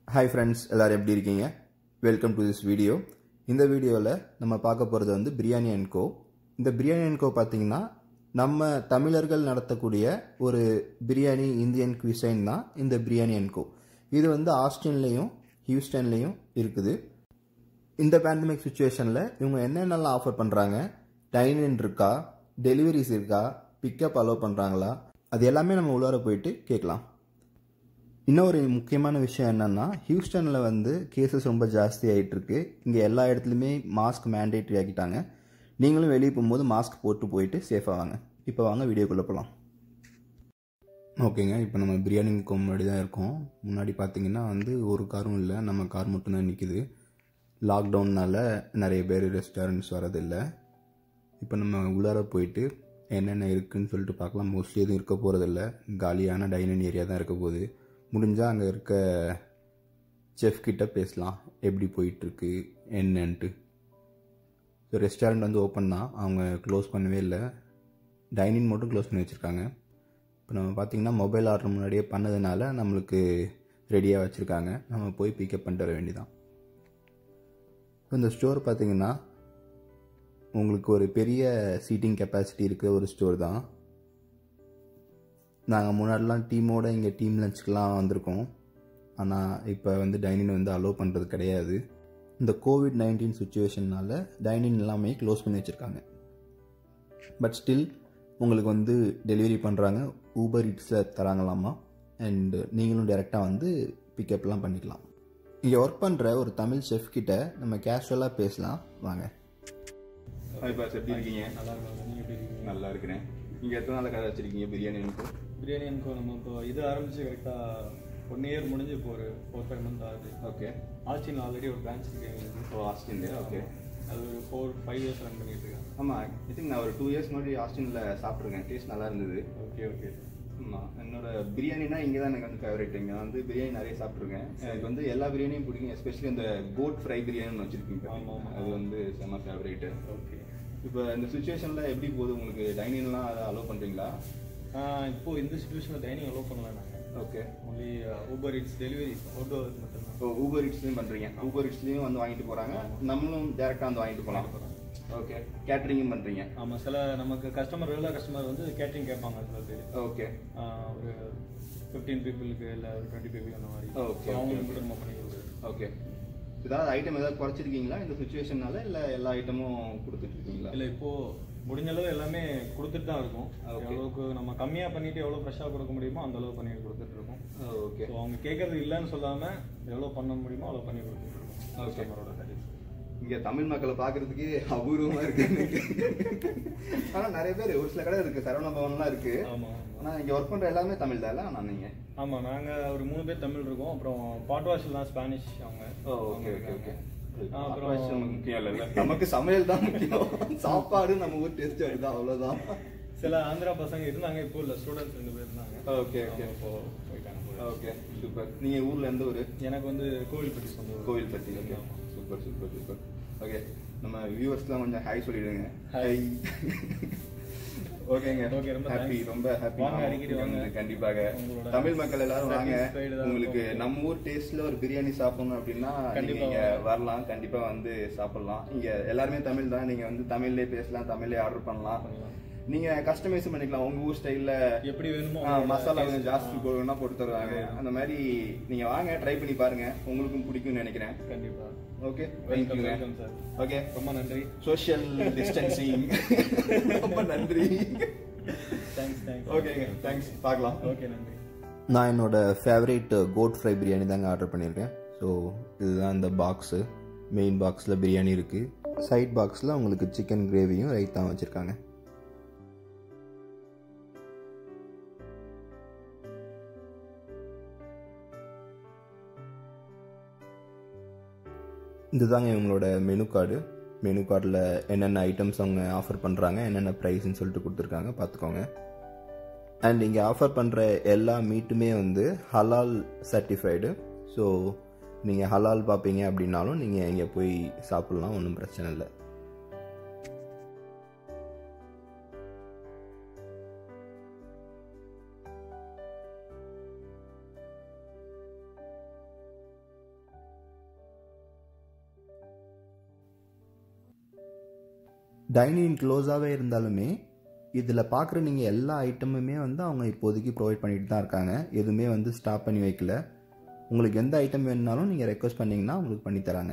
Hi friends எல்லோரும் எப்படி இருக்கீங்க வெல்கம் டு திஸ் வீடியோ இந்த வீடியோவில் நம்ம பார்க்க போகிறது வந்து பிரியாணி அண்ட் கோ இந்த பிரியாணி அண்ட் கோ பார்த்தீங்கன்னா நம்ம தமிழர்கள் நடத்தக்கூடிய ஒரு பிரியாணி இந்தியன் குவிசைன் தான் இந்த பிரியாணி அண்ட் கோ இது வந்து ஆஸ்டின்லேயும் ஹியூஸ்டன்லேயும் இருக்குது இந்த பேண்டமிக் சுச்சுவேஷனில் இவங்க என்னென்னலாம் ஆஃபர் பண்ணுறாங்க டைனின் இருக்கா டெலிவரிஸ் இருக்கா பிக்கப் அலோவ் பண்ணுறாங்களா அது எல்லாமே நம்ம உள்ளார போயிட்டு கேட்கலாம் இன்னொரு முக்கியமான விஷயம் என்னென்னா ஹியூஸ்டனில் வந்து கேசஸ் ரொம்ப ஜாஸ்தி ஆகிட்டு இருக்கு இங்கே எல்லா இடத்துலையுமே மாஸ்க் மேண்டேட்ரி ஆக்கிட்டாங்க நீங்களும் வெளியே போகும்போது மாஸ்க் போட்டு போயிட்டு சேஃபாக வாங்க இப்போ வாங்க வீடியோக்குள்ளே போகலாம் ஓகேங்க இப்போ நம்ம பிரியாணிக்கு முன்னாடி தான் இருக்கோம் முன்னாடி பார்த்தீங்கன்னா வந்து ஒரு காரும் இல்லை நம்ம கார் மட்டும்தான் நிற்கிது லாக்டவுன்னால நிறைய பேர் ரெஸ்டாரண்ட்ஸ் வரதில்லை இப்போ நம்ம உள்ளார போயிட்டு என்னென்ன இருக்குன்னு சொல்லிட்டு பார்க்கலாம் மோஸ்ட்லி எதுவும் இருக்க போகிறதில்ல காலியான டைனிங் ஏரியா தான் இருக்க போகுது முடிஞ்சால் அங்கே இருக்க செஃப் கிட்ட பேசலாம் எப்படி போயிட்டுருக்கு என்னன்ட்டு ஸோ ரெஸ்டாரண்ட் வந்து ஓப்பன் தான் அவங்க க்ளோஸ் பண்ணவே இல்லை டைனிங் மட்டும் க்ளோஸ் பண்ணி வச்சுருக்காங்க இப்போ நம்ம பார்த்திங்கன்னா மொபைல் ஆர்டர் முன்னாடியே பண்ணதுனால நம்மளுக்கு ரெடியாக வச்சுருக்காங்க நம்ம போய் பிக்கப் பண்ணிட்டு வர வேண்டியதான் இப்போ இந்த ஸ்டோர் பார்த்திங்கன்னா உங்களுக்கு ஒரு பெரிய சீட்டிங் கெப்பாசிட்டி இருக்கிற ஒரு ஸ்டோர் தான் நாங்கள் முன்னாடிலாம் டீமோட இங்கே டீம் லஞ்சுக்கெலாம் வந்திருக்கோம் ஆனால் இப்போ வந்து டைனிங் வந்து அலோவ் பண்ணுறது கிடையாது இந்த கோவிட் நைன்டீன் சுச்சுவேஷன்னால டைனிங் எல்லாமே க்ளோஸ் பண்ணி வச்சுருக்காங்க பட் ஸ்டில் உங்களுக்கு வந்து டெலிவரி பண்ணுறாங்க ஊபர் இட்ஸில் தராங்களாமா அண்ட் நீங்களும் டைரெக்டாக வந்து பிக்கப்லாம் பண்ணிக்கலாம் இங்கே ஒர்க் பண்ணுற ஒரு தமிழ் செஃப் கிட்ட நம்ம கேஷுவலாக பேசலாம் வாங்க ஹாய் பாஸ் எப்படி இருக்கீங்க நல்லா இருக்காங்க நீங்கள் எப்படி இருக்கீங்க நல்லா இருக்கிறேன் நீங்கள் எத்தனை நாள் கடை வச்சிருக்கீங்க பிரியாணி எனக்கு பிரியாணி எனக்கு நம்ம இப்போ இது ஆரம்பிச்சு கரெக்டாக ஒன் இயர் முடிஞ்சு இப்போ ஒரு ஃபோர் ஃபைவ் மந்த் ஆகுது ஓகே ஆச்சின் ஆல்ரெடி ஒரு பிரான்ச் இருக்கு எங்களுக்கு ஓ ஆஸ்டின்ல ஓகே அது ஒரு ஃபோர் ஃபைவ் இயர்ஸ் ரன் பண்ணிட்டு இருக்கேன் ஆமாம் ஐ திங்க் நான் ஒரு டூ இயர்ஸ் முன்னாடி ஆஸ்டினில் சாப்பிட்ருக்கேன் டேஸ்ட் நல்லா இருந்தது ஓகே ஓகே ஆமாம் என்னோட பிரியாணினா இங்கே தான் எனக்கு வந்து ஃபேவரட் இங்கே நான் வந்து பிரியாணி நிறைய சாப்பிட்ருக்கேன் எனக்கு வந்து எல்லா பிரியாணியும் பிடிக்கும் எஸ்பெஷலி அந்த கோட் ஃப்ரை பிரியாணின்னு வச்சுருக்கீங்க ஆமா, ஆமா. அது வந்து செம்ம ஃபேவரேட்டு ஓகே இப்போ இந்த சுச்சுவேஷனில் எப்படி போகுது உங்களுக்கு டைனிங்லாம் அதை அலோவ் பண்ணுறீங்களா இப்போ இந்த சுச்சுவேஷனில் டைனிங் அலோவ் பண்ணல நாங்கள் okay only Uber it's delivery outdoor மட்டும்தான் இப்போ ஊபர் இட்ஸ்லையும் பண்ணுறீங்க ஊபர் இட்ஸ்லையும் வந்து வாங்கிட்டு போகிறாங்க நம்மளும் டேரெக்டாக வந்து வாங்கிட்டு போகலாம் ஓகே கேட்ரிங்கும் பண்ணுறீங்க ஆமாம் சில நமக்கு கஸ்டமர் ரெகுலர் கஸ்டமர் வந்து கேட்டரிங் கேட்பாங்க சில பேர் ஓகே ஆஹ் ஒரு ஃபிஃப்டீன் பீப்புளுக்கு இல்லை ஒரு டுவெண்ட்டி பீப்புள் அந்த மாதிரி Okay, So அவங்களுக்கு okay, கூட நம்ம பண்ணி கொடுக்குறது ஓகே ஏதாவது ஐட்டம் ஏதாவது குறைச்சிருக்கீங்களா இந்த சுச்சுவேஷனால இல்லை எல்லா ஐட்டமும் கொடுத்துட்டு இருக்கீங்களா இல்ல இப்போ முடிஞ்ச அளவு எல்லாமே கொடுத்துட்டு தான் இருக்கும் Okay. எவ்வளவுக்கு நம்ம கம்மியா பண்ணிட்டு எவ்வளவு ஃப்ரெஷ்ஷா கொடுக்க முடியுமோ அந்த அளவு பண்ணி கொடுத்துட்டு இருக்கோம் ஓகே ஸோ அவங்க கேட்கறது இல்லைன்னு சொல்லாம எவ்வளவு பண்ண முடியுமோ அவ்வளவு பண்ணி கொடுத்துட்டு இருக்கோம் Okay. கஸ்டமரோட satisfaction. இங்க தமிழ் மக்களை பார்க்கறதுக்கு அபூர்வமா இருக்கு எனக்கு. ஆனா நிறைய பேர் ஒரு சில கடை இருக்கு சரவண பவன்லாம் இருக்கு ஆமா ஆனா இங்க ஒர்க் பண்ற எல்லாமே தமிழ் தான் ஆனா நீங்க ஆமா நாங்க ஒரு மூணு பேர் தமிழ் இருக்கோம் அப்புறம் பாட் வாஷ் தான் ஸ்பானிஷ் அவங்க ஓகே ஓகே ஓகே அப்புறம் நமக்கு முக்கியம் இல்ல நமக்கு சமையல் தான் முக்கியம் சாப்பாடு நம்ம ஊர் டேஸ்ட் வருது அவ்வளவுதான் சில ஆந்திரா பசங்க இருந்தாங்க இப்போ இல்ல ஸ்டூடெண்ட்ஸ் ரெண்டு பேர் இருந்தாங்க ஓகே ஓகே அவங்க இப்போ போயிட்டாங்க போல. ஓகே சூப்பர் நீங்க ஊர்ல எந்த ஊரு எனக்கு வந்து கோவில்பட்டி சொந்த ஊர். கோவில் பத்தி ஓகே ஆமா. சூப்பர் சூப்பர் சூப்பர் ஓகே நம்ம வியூவர்ஸ்லாம் கொஞ்சம் ஹாய் சொல்லிடுங்க Hi. ஹாய் ஓகேங்க Okay, ரொம்ப ஹாப்பி thanks. ரொம்ப ஹாப்பி வாங்க, அடிக்கடி வாங்க. கண்டிப்பாக உங்களோட தமிழ் மக்கள் எல்லாரும் வாங்க satisfied தான் உங்களுக்கு இருக்கும். நம்ம ஊர் டேஸ்ட்ல ஒரு பிரியாணி சாப்பிடணும் அப்படின்னா நீங்க கண்டிப்பா இங்க வாங்க. வரலாம் கண்டிப்பா வந்து சாப்பிடலாம் இங்க எல்லாருமே தமிழ் தான் நீங்க வந்து தமிழ்லயே பேசலாம் தமிழ்லயே ஆர்டர் பண்ணலாம் பண்ணலாம். நீங்க கஸ்டமைஸ் பண்ணிக்கலாம் உங்க ஊர் ஸ்டைல்ல எப்படி வேணுமோ ஆ, அவங்களோட மசாலா கொஞ்சம் taste. ஜாஸ்தி போடணும்னா போட்டு தருவாங்க அந்த மாதிரி நீங்க வாங்க ட்ரை பண்ணி பாருங்க உங்களுக்கும் பிடிக்கும்னு நினைக்கிறேன் கண்டிப்பா okay welcome welcome sir okay ரொம்ப நன்றி சோஷியல் டிஸ்டன்சிங் ரொம்ப நன்றி தேங்க்ஸ் தேங்க்ஸ் ஓகேங்க தேங்க்ஸ் பார்க்கலாம் ஓகே நன்றி நான் என்னோட ஃபேவரேட் கோட் ஃப்ரை பிரியாணி தாங்க ஆர்டர் பண்ணியிருக்கேன் ஸோ இதுதான் இந்த பாக்ஸு மெயின் பாக்ஸில் பிரியாணி இருக்குது சைட் பாக்ஸில் உங்களுக்கு சிக்கன் கிரேவியும் ரைத்தாவும் வச்சுருக்காங்க இதுதாங்க இவங்களோட மெனு கார்டு மெனு கார்டில் என்னென்ன ஐட்டம்ஸ் அவங்க ஆஃபர் பண்ணுறாங்க என்னென்ன ப்ரைஸ்ன்னு சொல்லிட்டு கொடுத்துருக்காங்க பார்த்துக்கோங்க அண்ட் இங்கே ஆஃபர் பண்ணுற எல்லா மீட்டுமே வந்து ஹலால் சர்டிஃபைடு ஸோ நீங்கள் ஹலால் பார்ப்பீங்க அப்படின்னாலும் நீங்கள் இங்கே போய் சாப்பிட்லாம் ஒன்றும் பிரச்சனை இல்லை டைனிங் க்ளோஸாகவே இருந்தாலுமே இதில் பார்க்குற நீங்கள் எல்லா ஐட்டமுமே வந்து அவங்க இப்போதைக்கு ப்ரொவைட் பண்ணிட்டு தான் இருக்காங்க எதுவுமே வந்து ஸ்டாப் பண்ணி வைக்கல உங்களுக்கு எந்த ஐட்டம் வேணுனாலும் நீங்கள் ரெக்வஸ்ட் பண்ணிங்கன்னா உங்களுக்கு பண்ணி தராங்க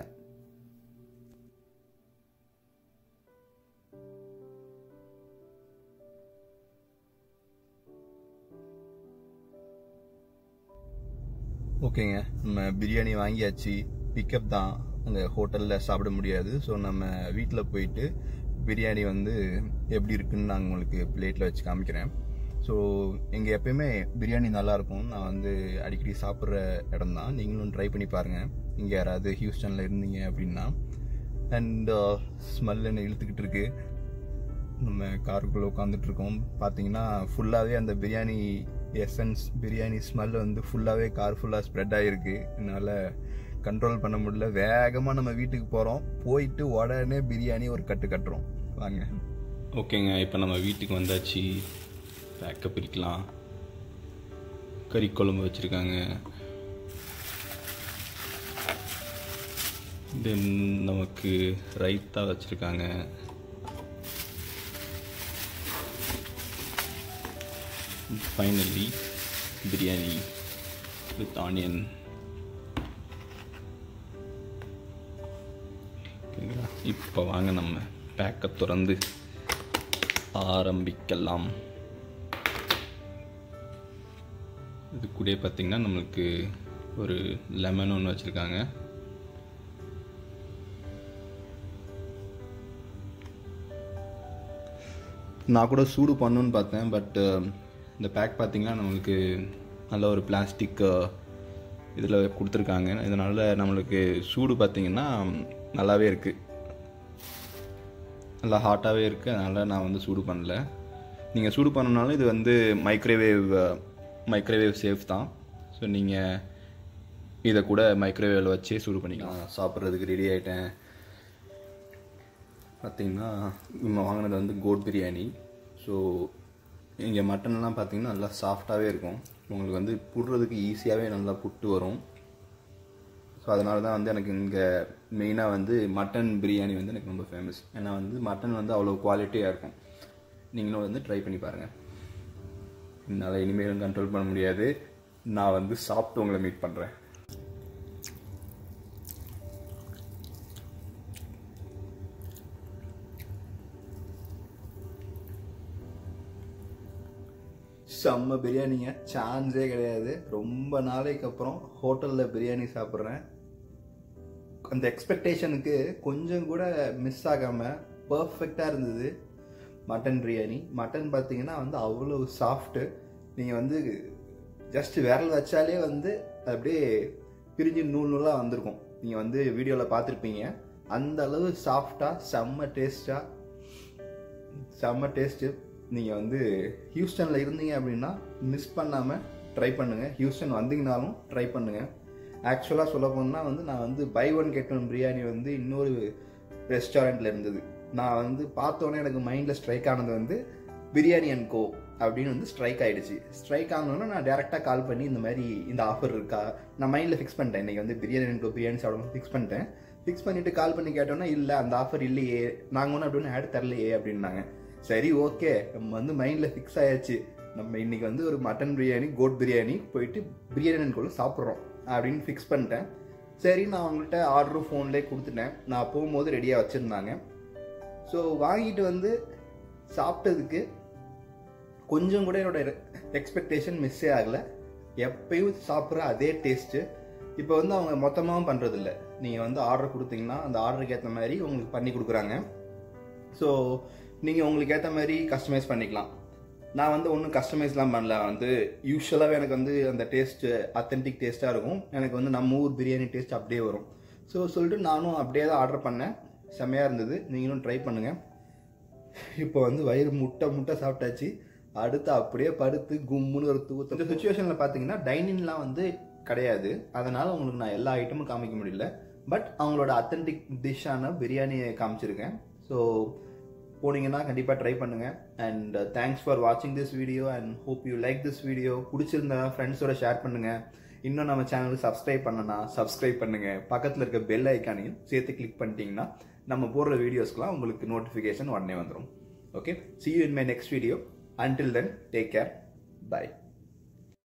ஓகேங்க நம்ம பிரியாணி வாங்கியாச்சு பிக்கப் தான் அங்கே ஹோட்டலில் சாப்பிட முடியாது ஸோ நம்ம வீட்டில் போயிட்டு பிரியாணி வந்து எப்படி இருக்குன்னு நான் உங்களுக்கு பிளேட்டில் வச்சு காமிக்கிறேன் ஸோ இங்கே எப்பயுமே பிரியாணி நல்லாயிருக்கும் நான் வந்து அடிக்கடி சாப்பிட்ற இடம் தான் நீங்களும் ட்ரை பண்ணி பாருங்கள் இங்கே யாராவது ஹியூஸ்டனில் இருந்தீங்க அப்படின்னா அண்ட் ஸ்மெல் என்ன இழுத்துக்கிட்டு இருக்கு நம்ம காருக்குள்ளே உட்காந்துட்டு இருக்கோம் பார்த்தீங்கன்னா ஃபுல்லாகவே அந்த பிரியாணி எசன்ஸ் பிரியாணி ஸ்மெல் வந்து ஃபுல்லாகவே கார் ஃபுல்லாக ஸ்ப்ரெட் ஆகிருக்கு என்னால் கண்ட்ரோல் பண்ண முடியல வேகமாக நம்ம வீட்டுக்கு போகிறோம் போயிட்டு உடனே பிரியாணி ஒரு கட்டு கட்டுறோம் வாங்க ஓகேங்க இப்போ நம்ம வீட்டுக்கு வந்தாச்சு பேக்கப் பிரிக்கலாம் கறி குழம்பு வச்சுருக்காங்க தென் நமக்கு ரைத்தா வச்சுருக்காங்க ஃபைனலி பிரியாணி வித் ஆனியன் ஓகேங்களா இப்போ வாங்க நம்ம பேக்கை திறந்து ஆரம்பிக்கலாம் இது கூட பார்த்திங்கன்னா நம்மளுக்கு ஒரு லெமன் ஒன்று வச்சுருக்காங்க நான் கூட சூடு பண்ணணுன்னு பார்த்தேன் பட் இந்த பேக் பார்த்தீங்கன்னா நம்மளுக்கு நல்ல ஒரு பிளாஸ்டிக் இதில் கொடுத்துருக்காங்க இதனால் நம்மளுக்கு சூடு பார்த்தீங்கன்னா நல்லாவே இருக்குது நல்லா ஹாட்டாகவே இருக்குது அதனால் நான் வந்து சூடு பண்ணல நீங்கள் சூடு பண்ணனாலும் இது வந்து மைக்ரோவேவ் மைக்ரோவேவ் சேஃப் தான் ஸோ நீங்கள் இதை கூட மைக்ரோவேவில் வச்சே சூடு பண்ணிக்கலாம் சாப்பிட்றதுக்கு ரெடி ஆகிட்டேன் பார்த்தீங்கன்னா நம்ம வாங்கினது வந்து கோட் பிரியாணி ஸோ இங்கே மட்டன்லாம் பார்த்தீங்கன்னா நல்லா சாஃப்டாகவே இருக்கும் உங்களுக்கு வந்து புடுறதுக்கு ஈஸியாகவே நல்லா புட்டு வரும் ஸோ அதனால தான் வந்து எனக்கு இங்கே மெயினாக வந்து மட்டன் பிரியாணி வந்து எனக்கு ரொம்ப ஃபேமஸ் ஏன்னா வந்து மட்டன் வந்து அவ்வளோ குவாலிட்டியாக இருக்கும் நீங்களும் வந்து ட்ரை பண்ணி பாருங்கள் என்னால் இனிமேலும் கண்ட்ரோல் பண்ண முடியாது நான் வந்து சாப்பிட்டு உங்களை மீட் பண்ணுறேன் செம்ம பிரியாணிங்க சான்ஸே கிடையாது ரொம்ப நாளைக்கு அப்புறம் ஹோட்டலில் பிரியாணி சாப்பிட்றேன் அந்த எக்ஸ்பெக்டேஷனுக்கு கொஞ்சம் கூட மிஸ் ஆகாமல் பர்ஃபெக்டாக இருந்தது மட்டன் பிரியாணி மட்டன் பார்த்தீங்கன்னா வந்து அவ்வளோ சாஃப்ட்டு நீங்கள் வந்து ஜஸ்ட் விரல் வச்சாலே வந்து அப்படியே பிரிஞ்சு நூல் நூலாக வந்திருக்கும் நீங்கள் வந்து வீடியோவில் பார்த்துருப்பீங்க அந்த அளவு சாஃப்டாக செம்ம டேஸ்ட்டாக செம்ம டேஸ்ட்டு நீங்கள் வந்து ஹியூஸ்டனில் இருந்தீங்க அப்படின்னா மிஸ் பண்ணாமல் ட்ரை பண்ணுங்கள் ஹியூஸ்டன் வந்தீங்கனாலும் ட்ரை பண்ணுங்கள் ஆக்சுவலாக சொல்ல போனால் வந்து நான் வந்து buy one get one biryani வந்து இன்னொரு ரெஸ்டாரண்ட்டில் இருந்தது நான் வந்து பார்த்தோன்னே எனக்கு மைண்டில் ஸ்ட்ரைக் ஆனது வந்து பிரியாணி அண்ட் கோ அப்படின்னு வந்து ஸ்ட்ரைக் ஆகிடுச்சு ஸ்ட்ரைக் ஆனோன்னா நான் டேரெக்டாக கால் பண்ணி இந்த மாதிரி இந்த ஆஃபர் இருக்கா நான் மைண்டில் ஃபிக்ஸ் பண்ணிட்டேன் இன்றைக்கி வந்து பிரியாணி அண்ட் கோ பிரியாணி சாப்பிடணும் ஃபிக்ஸ் பண்ணிட்டேன் ஃபிக்ஸ் பண்ணிவிட்டு கால் பண்ணி கேட்டோன்னா இல்லை அந்த ஆஃபர் இல்லையே நாங்கள் ஒன்றும் அப்படின்னு ஆட் தரலையே அப்படின்னாங்க சரி ஓகே நம்ம வந்து மைண்டில் ஃபிக்ஸ் ஆயாச்சு நம்ம இன்னைக்கு வந்து ஒரு மட்டன் பிரியாணி கோட் பிரியாணி போயிட்டு பிரியாணி கூட சாப்பிட்றோம் அப்படின்னு ஃபிக்ஸ் பண்ணிட்டேன் சரி நான் அவங்கள்ட்ட ஆர்டரும் ஃபோன்லேயே கொடுத்துட்டேன் நான் போகும்போது ரெடியாக வச்சுருந்தாங்க ஸோ வாங்கிட்டு வந்து சாப்பிட்டதுக்கு கொஞ்சம் கூட என்னோட எக்ஸ்பெக்டேஷன் மிஸ்ஸே ஆகலை எப்பயும் சாப்பிட்ற அதே டேஸ்ட்டு இப்போ வந்து அவங்க மொத்தமாகவும் பண்ணுறதில்ல நீங்கள் வந்து ஆர்டர் கொடுத்தீங்கன்னா அந்த ஆர்டருக்கு ஏற்ற மாதிரி உங்களுக்கு பண்ணி கொடுக்குறாங்க ஸோ நீங்கள் உங்களுக்கு ஏற்ற மாதிரி கஸ்டமைஸ் பண்ணிக்கலாம் நான் வந்து ஒன்றும் கஸ்டமைஸ்லாம் பண்ணல வந்து யூஸ்வலாகவே எனக்கு வந்து அந்த டேஸ்ட்டு அத்தன்டிக் டேஸ்ட்டாக இருக்கும் எனக்கு வந்து நம்ம ஊர் பிரியாணி டேஸ்ட் அப்படியே வரும் ஸோ சொல்லிட்டு நானும் அப்படியே தான் ஆர்டர் பண்ணேன் செம்மையாக இருந்தது நீங்களும் ட்ரை பண்ணுங்கள் இப்போ வந்து வயிறு முட்டை முட்டை சாப்பிட்டாச்சு அடுத்து அப்படியே படுத்து கும்முன்னு ஒரு தூக்கம் இந்த சுச்சுவேஷனில் பார்த்தீங்கன்னா டைனிங்லாம் வந்து கிடையாது அதனால் உங்களுக்கு நான் எல்லா ஐட்டமும் காமிக்க முடியல பட் அவங்களோட அத்தன்டிக் டிஷ்ஷான பிரியாணியை காமிச்சிருக்கேன் ஸோ போனீங்கன்னா கண்டிப்பாக ட்ரை பண்ணுங்கள் அண்ட் தேங்க்ஸ் ஃபார் வாட்சிங் this video and hope you like this video பிடிச்சிருந்தா ஃப்ரெண்ட்ஸோட ஷேர் பண்ணுங்கள் இன்னும் நம்ம சேனலுக்கு சப்ஸ்கிரைப் பண்ணனா சப்ஸ்கிரைப் பண்ணுங்க பக்கத்தில் இருக்க பெல் ஐக்கானையும் சேர்த்து கிளிக் பண்ணிட்டீங்கன்னா நம்ம போடுற வீடியோஸ்க்குலாம் உங்களுக்கு நோட்டிஃபிகேஷன் உடனே வந்துடும் okay see you in my next video until then take care bye